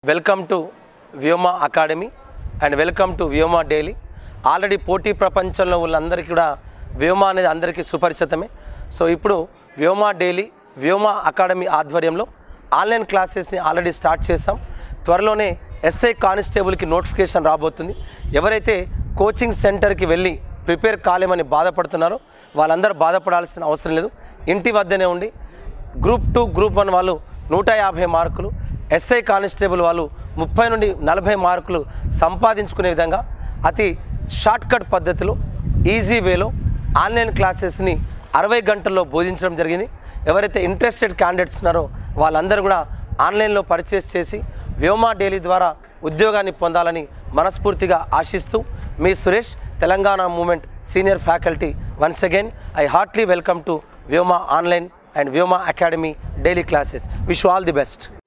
welcome to Vyoma academy and welcome to Vyoma daily already పోటీ ప్రపంచంలో వాళ్ళందరికీ కూడా వ్యోమా అనేది అందరికీ సుపరిచితమే సో ఇప్పుడు వ్యోమా డైలీ వ్యోమా అకాడమీ ఆధ్వర్యంలో ఆన్లైన్ క్లాసెస్ని ఆల్రెడీ స్టార్ట్ చేసాం త్వరలోనే ఎస్ఐ కానిస్టేబుల్కి నోటిఫికేషన్ రాబోతుంది ఎవరైతే కోచింగ్ సెంటర్కి వెళ్ళి ప్రిపేర్ కాలేమని బాధపడుతున్నారో వాళ్ళందరూ బాధపడాల్సిన అవసరం లేదు ఇంటి వద్దనే ఉండి గ్రూప్ టూ గ్రూప్ వన్ వాళ్ళు నూట యాభై మార్కులు ఎస్ఐ కానిస్టేబుల్ వాళ్ళు ముప్పై నుండి నలభై మార్కులు సంపాదించుకునే విధంగా అతి షార్ట్కట్ పద్ధతిలో ఈజీ వేలో ఆన్లైన్ క్లాసెస్ని అరవై గంటల్లో బోధించడం జరిగింది ఎవరైతే ఇంట్రెస్టెడ్ క్యాండిడేట్స్ ఉన్నారో వాళ్ళందరూ కూడా ఆన్లైన్లో పర్చేస్ చేసి వ్యోమా డైలీ ద్వారా ఉద్యోగాన్ని పొందాలని మనస్ఫూర్తిగా ఆశిస్తూ మీ Suresh Telangana moment senior faculty once again I heartly welcome to Vyoma online and Vyoma academy daily classes wish all the best